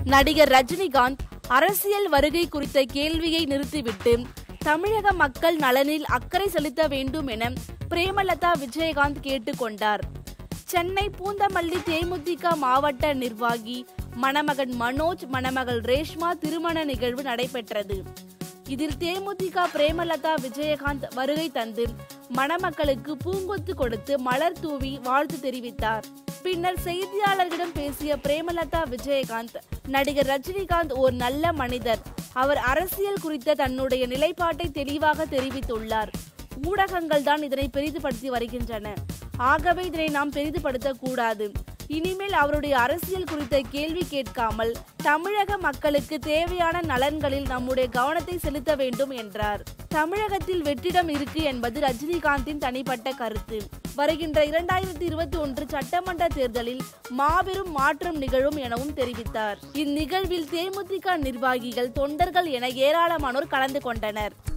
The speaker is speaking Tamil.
நடிகர் ரஜினிகாந்த் அரசியல் வருகை குறித்த கேள்வியை நிறுத்திவிட்டு தமிழக மக்கள் நலனில் அக்கறை செலுத்த வேண்டும் என பிரேமலதா விஜயகாந்த் கேட்டுக்கொண்டார் சென்னை பூந்தமல்லி தேமுதிக மாவட்ட நிர்வாகி மணமகன் மனோஜ் மணமகள் ரேஷ்மா திருமண நிகழ்வு நடைபெற்றது இதில் தேமுதிக பிரேமலதா விஜயகாந்த் வருகை தந்து மணமக்களுக்கு பூங்கொத்து கொடுத்து மலர் தூவி வாழ்த்து தெரிவித்தார் பின்னர் செய்தியாளர்களிடம் பேசிய பிரேமலதா விஜயகாந்த் நடிகர் ரஜினிகாந்த் ஓர் நல்ல மனிதர் அவர் அரசியல் குறித்த தன்னுடைய நிலைப்பாட்டை தெளிவாக தெரிவித்துள்ளார் ஊடகங்கள் தான் இதனை பெரிதுபடுத்தி வருகின்றன ஆகவே இதனை நாம் பெரிதுபடுத்த கூடாது இனிமேல் அவருடைய அரசியல் குறித்த கேள்வி கேட்காமல் தமிழக மக்களுக்கு தேவையான நலன்களில் நம்முடைய கவனத்தை செலுத்த வேண்டும் என்றார் தமிழகத்தில் வெற்றிடம் இருக்கு என்பது ரஜினிகாந்தின் தனிப்பட்ட கருத்து வருகின்ற இரண்டாயிரத்தி இருபத்தி ஒன்று சட்டமன்ற தேர்தலில் மாபெரும் மாற்றம் நிகழும் எனவும் தெரிவித்தார் இந்நிகழ்வில் தேமுதிக நிர்வாகிகள் தொண்டர்கள் என ஏராளமானோர் கலந்து கொண்டனர்